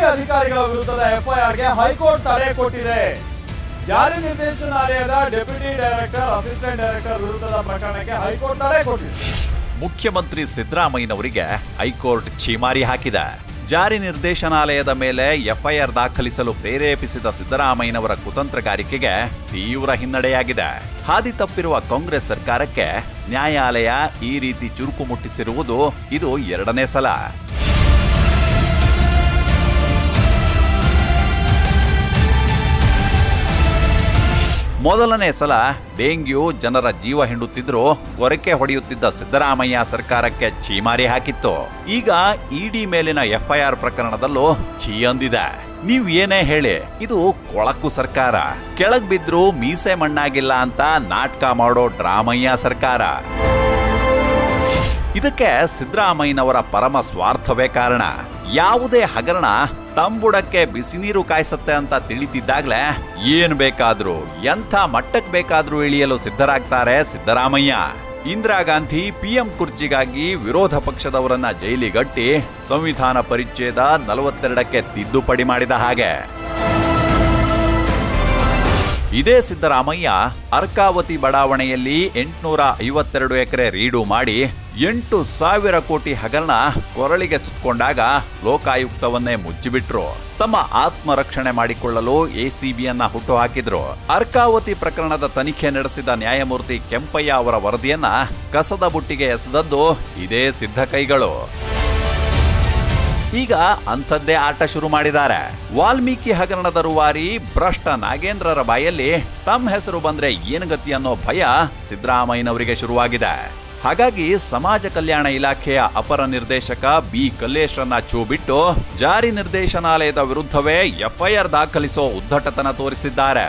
ಅಧಿಕಾರಿಗಳ ವಿರುದ್ಧದ ಎಫ್ಐಆರ್ಗೆ ಹೈಕೋರ್ಟ್ ತಡೆ ಕೊಟ್ಟಿದೆ ಜಾರಿ ನಿರ್ದೇಶನಾಲಯದ ಡೆಪ್ಯೂಟಿ ಡೈರೆಕ್ಟರ್ ಅಸಿಸ್ಟೆಂಟ್ ಡೈರೆಕ್ಟರ್ ವಿರುದ್ಧದ ಪ್ರಕರಣಕ್ಕೆ ಹೈಕೋರ್ಟ್ ತಡೆ ಕೊಟ್ಟಿದೆ ಮುಖ್ಯಮಂತ್ರಿ ಸಿದ್ದರಾಮಯ್ಯನವರಿಗೆ ಹೈಕೋರ್ಟ್ ಛೀಮಾರಿ ಹಾಕಿದೆ ಜಾರಿ ನಿರ್ದೇಶನಾಲಯದ ಮೇಲೆ ಎಫ್ಐಆರ್ ದಾಖಲಿಸಲು ಪ್ರೇರೇಪಿಸಿದ ಸಿದ್ದರಾಮಯ್ಯನವರ ಕುತಂತ್ರಗಾರಿಕೆಗೆ ತೀವ್ರ ಹಿನ್ನಡೆಯಾಗಿದೆ ಹಾದಿ ತಪ್ಪಿರುವ ಕಾಂಗ್ರೆಸ್ ಸರ್ಕಾರಕ್ಕೆ ನ್ಯಾಯಾಲಯ ಈ ರೀತಿ ಚುರುಕು ಮುಟ್ಟಿಸಿರುವುದು ಇದು ಎರಡನೇ ಸಲ ಮೊದಲನೇ ಸಲ ಡೆಂಗ್ಯೂ ಜನರ ಜೀವ ಹಿಂಡುತ್ತಿದ್ರು ಗೊರಕೆ ಹೊಡೆಯುತ್ತಿದ್ದ ಸಿದ್ದರಾಮಯ್ಯ ಸರ್ಕಾರಕ್ಕೆ ಛೀಮಾರಿ ಹಾಕಿತ್ತು ಈಗ ಇಡಿ ಮೇಲಿನ ಎಫ್ಐಆರ್ ಪ್ರಕರಣದಲ್ಲೂ ಛೀ ಅಂದಿದೆ ನೀವ್ ಏನೇ ಹೇಳಿ ಇದು ಕೊಳಕು ಸರ್ಕಾರ ಕೆಳಗ್ ಬಿದ್ರು ಮೀಸೆ ಮಣ್ಣಾಗಿಲ್ಲ ಅಂತ ನಾಟಕ ಮಾಡೋ ಡ್ರಾಮಯ್ಯ ಸರ್ಕಾರ ಇದಕ್ಕೆ ಸಿದ್ದರಾಮಯ್ಯನವರ ಪರಮ ಸ್ವಾರ್ಥವೇ ಕಾರಣ ಯಾವುದೇ ಹಗರಣ ತಂಬುಡಕ್ಕೆ ಬಿಸಿ ನೀರು ಕಾಯಿಸತ್ತೆ ಅಂತ ತಿಳಿತಿದ್ದಾಗ್ಲೇ ಏನ್ ಬೇಕಾದ್ರೂ ಎಂಥ ಮಟ್ಟಕ್ಕೆ ಬೇಕಾದ್ರೂ ಇಳಿಯಲು ಸಿದ್ಧರಾಗ್ತಾರೆ ಸಿದ್ದರಾಮಯ್ಯ ಇಂದಿರಾ ಗಾಂಧಿ ಪಿಎಂ ಕುರ್ಚಿಗಾಗಿ ವಿರೋಧ ಪಕ್ಷದವರನ್ನ ಜೈಲಿಗಟ್ಟಿ ಸಂವಿಧಾನ ಪರಿಚ್ಛೇದ ನಲವತ್ತೆರಡಕ್ಕೆ ತಿದ್ದುಪಡಿ ಮಾಡಿದ ಹಾಗೆ ಇದೇ ಸಿದ್ದರಾಮಯ್ಯ ಅರ್ಕಾವತಿ ಬಡಾವಣೆಯಲ್ಲಿ ಎಂಟುನೂರ ಐವತ್ತೆರಡು ಎಕರೆ ರೀಡು ಮಾಡಿ ಎಂಟು ಸಾವಿರ ಕೋಟಿ ಹಗರಣ ಕೊರಳಿಗೆ ಸುತ್ತಕೊಂಡಾಗ ಲೋಕಾಯುಕ್ತವನ್ನೇ ಮುಚ್ಚಿಬಿಟ್ರು ತಮ್ಮ ಆತ್ಮರಕ್ಷಣೆ ಮಾಡಿಕೊಳ್ಳಲು ಎಸಿಬಿಯನ್ನ ಹುಟ್ಟುಹಾಕಿದ್ರು ಅರ್ಕಾವತಿ ಪ್ರಕರಣದ ತನಿಖೆ ನಡೆಸಿದ ನ್ಯಾಯಮೂರ್ತಿ ಕೆಂಪಯ್ಯ ಅವರ ವರದಿಯನ್ನ ಕಸದ ಬುಟ್ಟಿಗೆ ಎಸೆದದ್ದು ಇದೇ ಸಿದ್ಧ ಕೈಗಳು ಈಗ ಅಂಥದ್ದೇ ಆಟ ಶುರು ಮಾಡಿದ್ದಾರೆ ವಾಲ್ಮೀಕಿ ಹಗರಣದ ರೂವಾರಿ ಭ್ರಷ್ಟ ನಾಗೇಂದ್ರರ ಬಾಯಲ್ಲಿ ತಮ್ಮ ಹೆಸರು ಬಂದ್ರೆ ಏನು ಗತಿ ಅನ್ನೋ ಭಯ ಸಿದ್ದರಾಮಯ್ಯನವರಿಗೆ ಶುರುವಾಗಿದೆ ಹಾಗಾಗಿ ಸಮಾಜ ಕಲ್ಯಾಣ ಇಲಾಖೆಯ ಅಪರ ನಿರ್ದೇಶಕ ಬಿ ಕಲ್ಲೇಶ್ರನ್ನ ಚೂ ಬಿಟ್ಟು ಜಾರಿ ನಿರ್ದೇಶನಾಲಯದ ವಿರುದ್ಧವೇ ಎಫ್ಐಆರ್ ದಾಖಲಿಸೋ ಉದ್ದಟತನ ತೋರಿಸಿದ್ದಾರೆ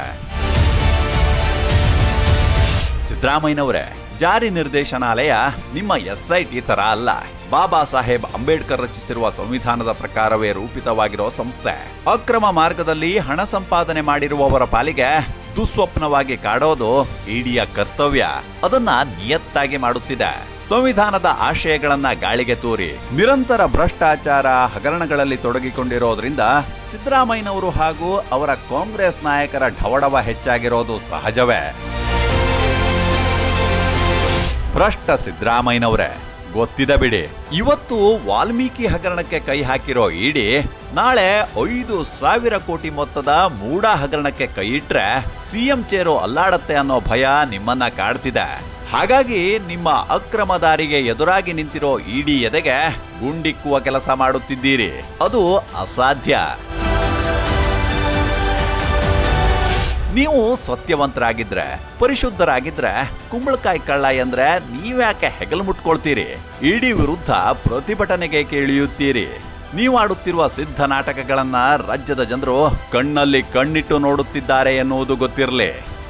ಸಿದ್ದರಾಮಯ್ಯನವರೇ ಜಾರಿ ನಿರ್ದೇಶನಾಲಯ ನಿಮ್ಮ ಎಸ್ಐಟಿ ತರ ಅಲ್ಲ ಬಾಬಾ ಸಾಹೇಬ್ ಅಂಬೇಡ್ಕರ್ ರಚಿಸಿರುವ ಸಂವಿಧಾನದ ಪ್ರಕಾರವೇ ರೂಪಿತವಾಗಿರೋ ಸಂಸ್ಥೆ ಅಕ್ರಮ ಮಾರ್ಗದಲ್ಲಿ ಹಣ ಸಂಪಾದನೆ ಮಾಡಿರುವವರ ಪಾಲಿಗೆ ದುಸ್ವಪ್ನವಾಗಿ ಕಾಡೋದು ಇಡಿಯ ಕರ್ತವ್ಯ ಅದನ್ನ ನಿಯತ್ತಾಗಿ ಮಾಡುತ್ತಿದೆ ಸಂವಿಧಾನದ ಆಶಯಗಳನ್ನ ಗಾಳಿಗೆ ತೂರಿ ನಿರಂತರ ಭ್ರಷ್ಟಾಚಾರ ಹಗರಣಗಳಲ್ಲಿ ತೊಡಗಿಕೊಂಡಿರೋದ್ರಿಂದ ಸಿದ್ದರಾಮಯ್ಯನವರು ಹಾಗೂ ಅವರ ಕಾಂಗ್ರೆಸ್ ನಾಯಕರ ಢವಡವ ಹೆಚ್ಚಾಗಿರೋದು ಸಹಜವೇ ಭ್ರಷ್ಟ ಸಿದ್ದರಾಮಯ್ಯನವರೇ ಗೊತ್ತಿದೆ ಬಿಡಿ ಇವತ್ತು ವಾಲ್ಮೀಕಿ ಹಗರಣಕ್ಕೆ ಕೈ ಹಾಕಿರೋ ಇಡಿ ನಾಳೆ ಐದು ಸಾವಿರ ಕೋಟಿ ಮೊತ್ತದ ಮೂಡ ಹಗರಣಕ್ಕೆ ಕೈ ಇಟ್ರೆ ಸಿಎಂ ಚೇರು ಅಲ್ಲಾಡತ್ತೆ ಅನ್ನೋ ಭಯ ನಿಮ್ಮನ್ನ ಕಾಡ್ತಿದೆ ಹಾಗಾಗಿ ನಿಮ್ಮ ಅಕ್ರಮ ದಾರಿಗೆ ಎದುರಾಗಿ ನಿಂತಿರೋ ಇಡಿ ಎದೆಗೆ ಗುಂಡಿಕ್ಕುವ ಕೆಲಸ ಮಾಡುತ್ತಿದ್ದೀರಿ ಅದು ಅಸಾಧ್ಯ ನೀವು ಸತ್ಯವಂತರಾಗಿದ್ರೆ ಪರಿಶುದ್ಧರಾಗಿದ್ರೆ ಕುಂಬಳಕಾಯಿ ಕಳ್ಳ ಎಂದ್ರೆ ನೀವ್ಯಾಕೆ ಹೆಗಲು ಮುಟ್ಕೊಳ್ತೀರಿ ಇಡೀ ವಿರುದ್ಧ ಪ್ರತಿಭಟನೆಗೆ ಕೇಳಿಯುತ್ತೀರಿ ನೀವು ಆಡುತ್ತಿರುವ ಸಿದ್ಧ ನಾಟಕಗಳನ್ನ ರಾಜ್ಯದ ಜನರು ಕಣ್ಣಲ್ಲಿ ಕಣ್ಣಿಟ್ಟು ನೋಡುತ್ತಿದ್ದಾರೆ ಎನ್ನುವುದು ಗೊತ್ತಿರಲಿ